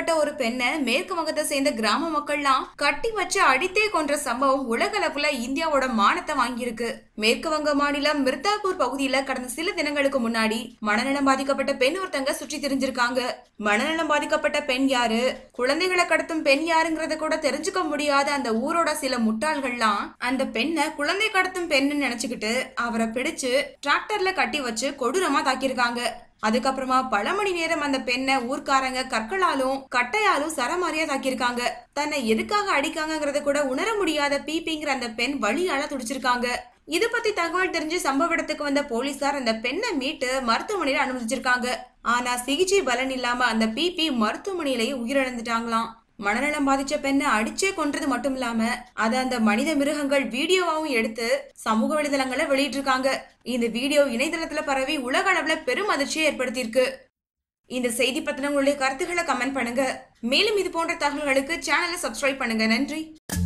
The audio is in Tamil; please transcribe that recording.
பாதிக்கப்பட்ட ஒரு பெண்ணை மேற்கு வங்கத்தை சேர்ந்த கிராம மக்கள்லாம் கட்டி வச்சு அடித்தே கொன்ற சம்பவம் உலக அளவுல இந்தியாவோட மானத்தை வாங்கியிருக்கு மேற்கு வங்க மாநிலம் மிர்தாபூர் பகுதியில கடந்த சில தினங்களுக்கு முன்னாடி மனநலம் பாதிக்கப்பட்ட பெண் ஒருத்தங்க சுற்றி திரிஞ்சிருக்காங்க மனநலம் பாதிக்கப்பட்ட பெண் யாரு குழந்தைகளை கடத்தும் பெண் யாருங்கிறத கூட தெரிஞ்சுக்க முடியாத அந்த ஊரோட சில முட்டாள்கள்லாம் அந்த பெண்ணை குழந்தை கடத்தும் பெண்ணுன்னு நினைச்சுக்கிட்டு அவரை பிடிச்சு டிராக்டர்ல கட்டி வச்சு கொடூரமா தாக்கியிருக்காங்க அதுக்கப்புறமா பல மணி நேரம் அந்த பெண்ணை ஊர்க்காரங்க கற்களாலும் கட்டையாலும் சரமாரியா தாக்கியிருக்காங்க தன்னை எதுக்காக அடிக்காங்கங்கறத கூட உணர முடியாத பிபிங்கிற அந்த பெண் வழியால துடிச்சிருக்காங்க இது பத்தி தகவல் தெரிஞ்சு சம்பவ இடத்துக்கு வந்த போலீசார் அந்த பெண்ணை மீட்டு மருத்துவமனையில அனுமதிச்சிருக்காங்க ஆனா சிகிச்சை பலன் இல்லாம அந்த பிபி மருத்துவமனையிலேயே உயிரிழந்துட்டாங்களாம் மனநலம் பாதிச்ச பெண்ணை அடிச்சே கொன்றது மட்டும் இல்லாம அத அந்த மனித மிருகங்கள் வீடியோவாவும் எடுத்து சமூக வலைதளங்களை வெளியிட்டிருக்காங்க இந்த வீடியோ இணையதளத்துல பரவி உலக அளவுல பெரும் அதிர்ச்சியை ஏற்படுத்தியிருக்கு இந்த செய்தி பத்தின உங்களுடைய கருத்துக்களை கமெண்ட் பண்ணுங்க மேலும் இது போன்ற தகவல்களுக்கு சேனலை சப்ஸ்கிரைப் பண்ணுங்க நன்றி